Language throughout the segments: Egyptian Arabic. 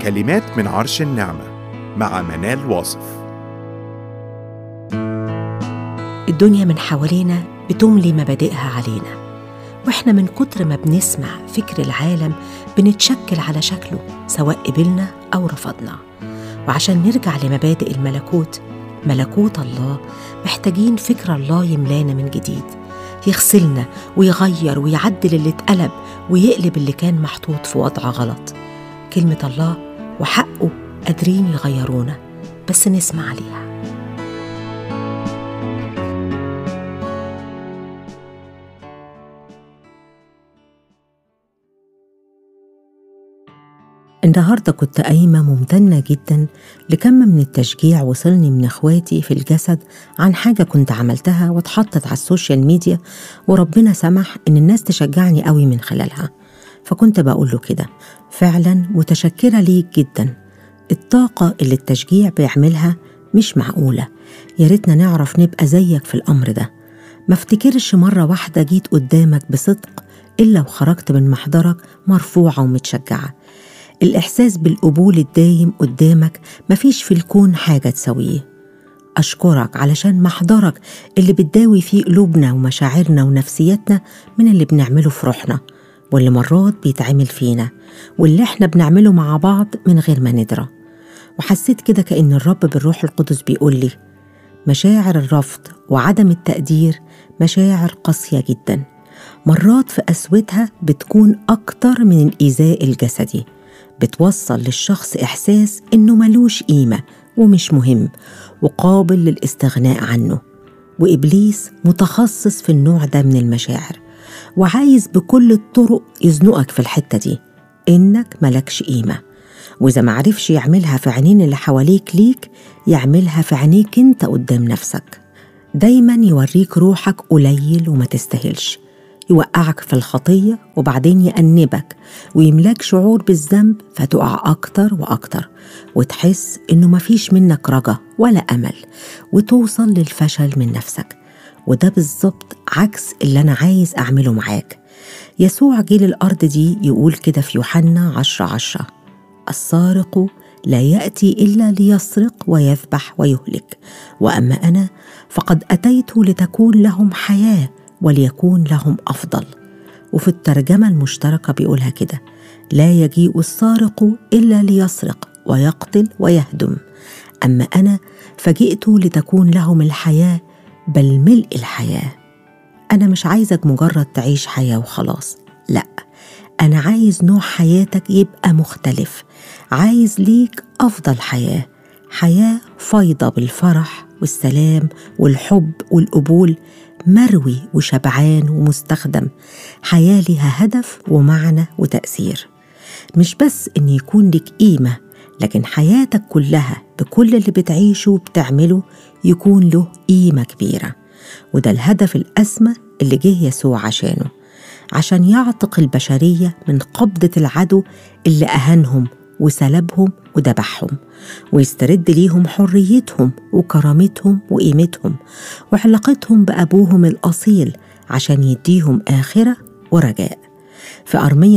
كلمات من عرش النعمة مع منال واصف الدنيا من حوالينا بتملي مبادئها علينا واحنا من كتر ما بنسمع فكر العالم بنتشكل على شكله سواء قبلنا او رفضنا وعشان نرجع لمبادئ الملكوت ملكوت الله محتاجين فكر الله يملانا من جديد يغسلنا ويغير ويعدل اللي اتقلب ويقلب اللي كان محطوط في وضع غلط كلمة الله وحقه قادرين يغيرونا بس نسمع عليها النهاردة كنت قايمة ممتنة جدا لكم من التشجيع وصلني من اخواتي في الجسد عن حاجة كنت عملتها واتحطت على السوشيال ميديا وربنا سمح إن الناس تشجعني قوي من خلالها فكنت بقول له كده فعلا متشكرة ليك جدا الطاقة اللي التشجيع بيعملها مش معقولة يا ريتنا نعرف نبقى زيك في الأمر ده ما افتكرش مرة واحدة جيت قدامك بصدق إلا وخرجت من محضرك مرفوعة ومتشجعة الإحساس بالقبول الدايم قدامك مفيش في الكون حاجة تسويه أشكرك علشان محضرك اللي بتداوي فيه قلوبنا ومشاعرنا ونفسيتنا من اللي بنعمله في روحنا واللي مرات بيتعمل فينا واللي احنا بنعمله مع بعض من غير ما ندرى وحسيت كده كأن الرب بالروح القدس بيقول لي مشاعر الرفض وعدم التقدير مشاعر قاسية جدا مرات في قسوتها بتكون أكتر من الإيذاء الجسدي بتوصل للشخص إحساس إنه ملوش قيمة ومش مهم وقابل للاستغناء عنه وإبليس متخصص في النوع ده من المشاعر وعايز بكل الطرق يزنقك في الحتة دي إنك ملكش قيمة وإذا معرفش يعملها في عينين اللي حواليك ليك يعملها في عينيك أنت قدام نفسك دايما يوريك روحك قليل وما تستاهلش يوقعك في الخطية وبعدين يأنبك ويملاك شعور بالذنب فتقع أكتر وأكتر وتحس إنه مفيش منك رجا ولا أمل وتوصل للفشل من نفسك وده بالظبط عكس اللي أنا عايز أعمله معاك يسوع جه للأرض دي يقول كده في يوحنا عشرة عشرة السارق لا يأتي إلا ليسرق ويذبح ويهلك وأما أنا فقد أتيت لتكون لهم حياة وليكون لهم افضل وفي الترجمه المشتركه بيقولها كده لا يجيء السارق الا ليسرق ويقتل ويهدم اما انا فجئت لتكون لهم الحياه بل ملء الحياه انا مش عايزك مجرد تعيش حياه وخلاص لا انا عايز نوع حياتك يبقى مختلف عايز ليك افضل حياه حياه فايضه بالفرح والسلام والحب والقبول مروي وشبعان ومستخدم حياة لها هدف ومعنى وتأثير مش بس إن يكون لك قيمة لكن حياتك كلها بكل اللي بتعيشه وبتعمله يكون له قيمة كبيرة وده الهدف الأسمى اللي جه يسوع عشانه عشان يعتق البشرية من قبضة العدو اللي أهانهم وسلبهم وذبحهم ويسترد ليهم حريتهم وكرامتهم وقيمتهم وعلاقتهم بأبوهم الأصيل عشان يديهم آخرة ورجاء في أرمية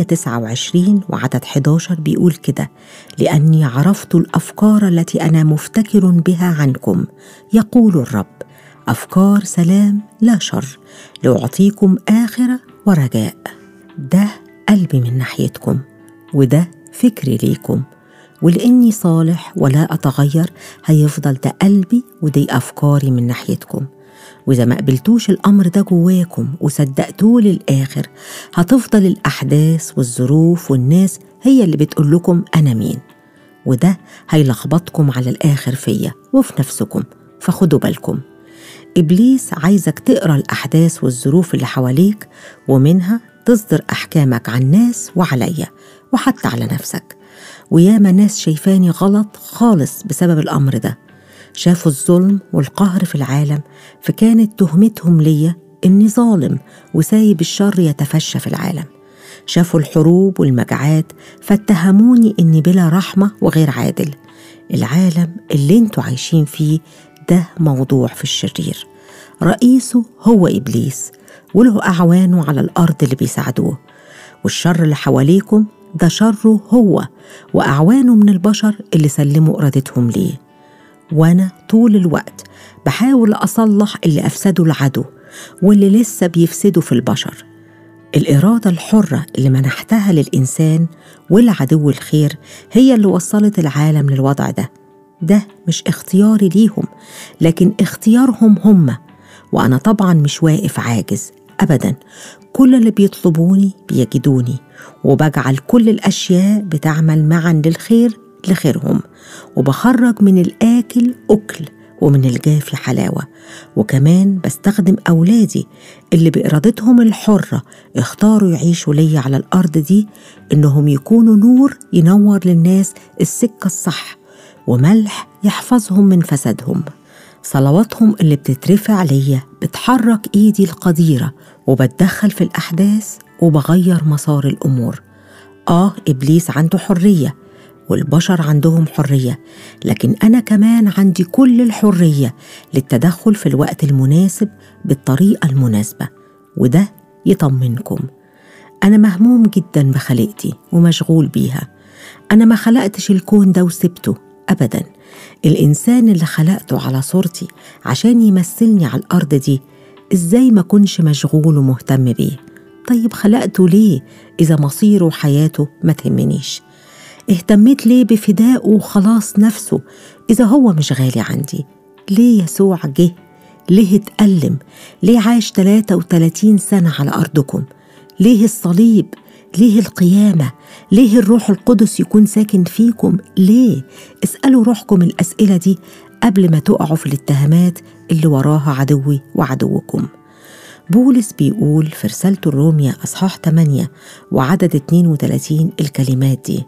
29 وعدد 11 بيقول كده لأني عرفت الأفكار التي أنا مفتكر بها عنكم يقول الرب أفكار سلام لا شر لأعطيكم آخرة ورجاء ده قلبي من ناحيتكم وده فكري ليكم ولاني صالح ولا اتغير هيفضل ده قلبي ودي افكاري من ناحيتكم واذا ما قبلتوش الامر ده جواكم وصدقتوه للاخر هتفضل الاحداث والظروف والناس هي اللي بتقول لكم انا مين وده هيلخبطكم على الاخر فيا وفي نفسكم فخدوا بالكم ابليس عايزك تقرا الاحداث والظروف اللي حواليك ومنها تصدر احكامك على الناس وعليا وحتى على نفسك وياما ناس شايفاني غلط خالص بسبب الأمر ده شافوا الظلم والقهر في العالم فكانت تهمتهم ليا إني ظالم وسايب الشر يتفشى في العالم شافوا الحروب والمجاعات فاتهموني إني بلا رحمة وغير عادل العالم اللي انتوا عايشين فيه ده موضوع في الشرير رئيسه هو إبليس وله أعوانه على الأرض اللي بيساعدوه والشر اللي حواليكم ده شره هو وأعوانه من البشر اللي سلموا إرادتهم ليه وأنا طول الوقت بحاول أصلح اللي أفسده العدو واللي لسه بيفسدوا في البشر الإرادة الحرة اللي منحتها للإنسان والعدو الخير هي اللي وصلت العالم للوضع ده ده مش اختياري ليهم لكن اختيارهم هم وأنا طبعا مش واقف عاجز أبدا كل اللي بيطلبوني بيجدوني وبجعل كل الأشياء بتعمل معا للخير لخيرهم وبخرج من الآكل أكل ومن الجافي حلاوة وكمان بستخدم أولادي اللي بإرادتهم الحرة اختاروا يعيشوا لي على الأرض دي إنهم يكونوا نور ينور للناس السكة الصح وملح يحفظهم من فسادهم صلواتهم اللي بتترفع ليا بتحرك ايدي القديرة وبتدخل في الأحداث وبغير مسار الأمور آه إبليس عنده حرية والبشر عندهم حرية لكن أنا كمان عندي كل الحرية للتدخل في الوقت المناسب بالطريقة المناسبة وده يطمنكم أنا مهموم جدا بخلقتي ومشغول بيها أنا ما خلقتش الكون ده وسبته أبدا الإنسان اللي خلقته على صورتي عشان يمثلني على الأرض دي إزاي ما كنش مشغول ومهتم بيه طيب خلقته ليه إذا مصيره وحياته ما تهمنيش اهتميت ليه بفدائه وخلاص نفسه إذا هو مش غالي عندي ليه يسوع جه ليه اتألم ليه عاش 33 سنة على أرضكم ليه الصليب ليه القيامة ليه الروح القدس يكون ساكن فيكم ليه اسألوا روحكم الأسئلة دي قبل ما تقعوا في الاتهامات اللي وراها عدوي وعدوكم بولس بيقول في رسالته الرومية أصحاح 8 وعدد 32 الكلمات دي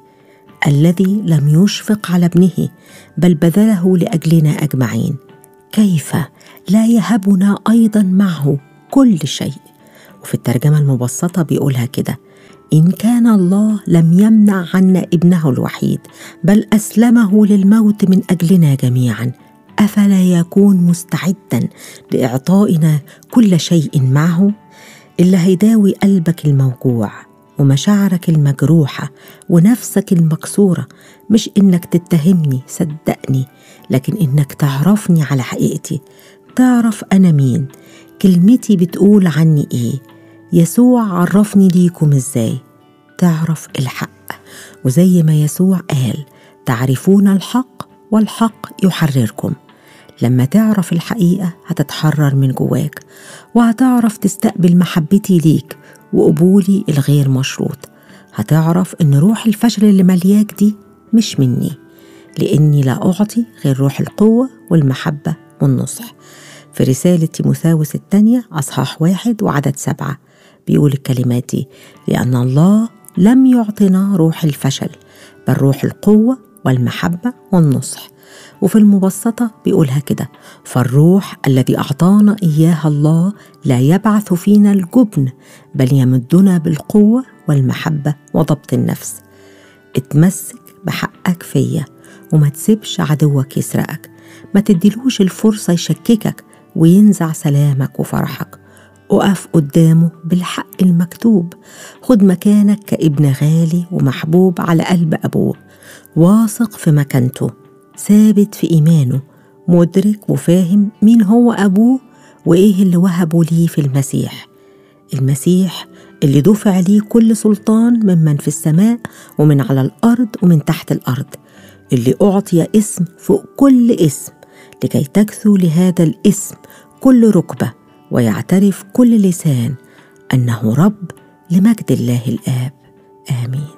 الذي لم يشفق على ابنه بل بذله لاجلنا اجمعين كيف لا يهبنا ايضا معه كل شيء وفي الترجمه المبسطه بيقولها كده ان كان الله لم يمنع عنا ابنه الوحيد بل اسلمه للموت من اجلنا جميعا افلا يكون مستعدا لاعطائنا كل شيء معه اللي هيداوي قلبك الموجوع ومشاعرك المجروحة ونفسك المكسورة مش إنك تتهمني صدقني لكن إنك تعرفني على حقيقتي تعرف أنا مين كلمتي بتقول عني إيه يسوع عرفني ليكم إزاي تعرف الحق وزي ما يسوع قال تعرفون الحق والحق يحرركم لما تعرف الحقيقة هتتحرر من جواك وهتعرف تستقبل محبتي ليك وقبولي الغير مشروط هتعرف إن روح الفشل اللي ملياك دي مش مني لأني لا أعطي غير روح القوة والمحبة والنصح في رسالة تيموثاوس الثانية أصحاح واحد وعدد سبعة بيقول الكلمات دي لأن الله لم يعطنا روح الفشل بل روح القوة والمحبة والنصح وفي المبسطة بيقولها كده فالروح الذي أعطانا إياها الله لا يبعث فينا الجبن بل يمدنا بالقوة والمحبة وضبط النفس اتمسك بحقك فيا وما تسيبش عدوك يسرقك ما تديلوش الفرصة يشككك وينزع سلامك وفرحك اقف قدامه بالحق المكتوب خد مكانك كابن غالي ومحبوب على قلب أبوه واثق في مكانته ثابت في إيمانه مدرك وفاهم مين هو أبوه وإيه اللي وهبه ليه في المسيح المسيح اللي دفع ليه كل سلطان ممن في السماء ومن على الأرض ومن تحت الأرض اللي أعطي اسم فوق كل اسم لكي تكثو لهذا الاسم كل ركبة ويعترف كل لسان أنه رب لمجد الله الآب آمين